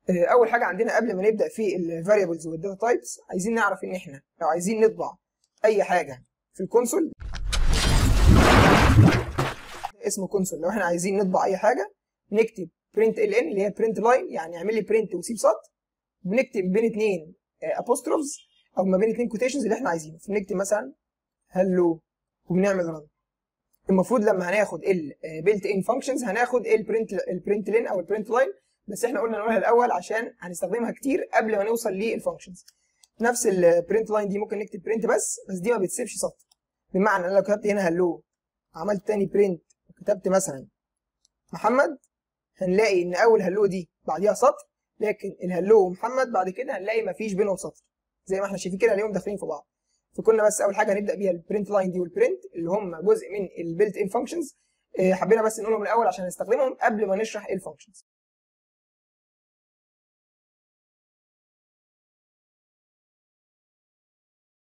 آه، اول حاجه عندنا قبل ما نبدا في الفاريبلز والداتا تايبس عايزين نعرف ان احنا لو عايزين نطبع اي حاجه في الكونسول اسمه كونسول لو احنا عايزين نطبع اي حاجه نكتب برنت ال ان اللي هي برنت لاين يعني اعمل لي برنت وسيب سطر بنكتب بين اثنين ابوستروفز او ما بين اثنين كوتيشنز اللي احنا عايزينه فنكتب مثلا هلو وبنعمل رن المفروض لما هناخد البيلت ان فانكشنز هناخد البرنت البرنت لين او البرنت لاين بس احنا قلنا نقولها الاول عشان هنستخدمها كتير قبل ما نوصل للفانكشنز نفس البرنت لاين دي ممكن نكتب برنت بس بس دي ما بتسيبش سطر بمعنى انا لو كتبت هنا هلو عملت تاني برنت وكتبت مثلا محمد هنلاقي ان اول هلو دي بعديها سطر لكن الهلو ومحمد بعد كده هنلاقي مفيش بينهم سطر زي ما احنا شايفين كده هنلاقيهم داخلين في بعض فكنا بس اول حاجه هنبدا بيها البرنت لاين دي والبرنت اللي هم جزء من البيلت ان فانكشنز حبينا بس نقولهم الاول عشان نستخدمهم قبل ما نشرح الفانكشنز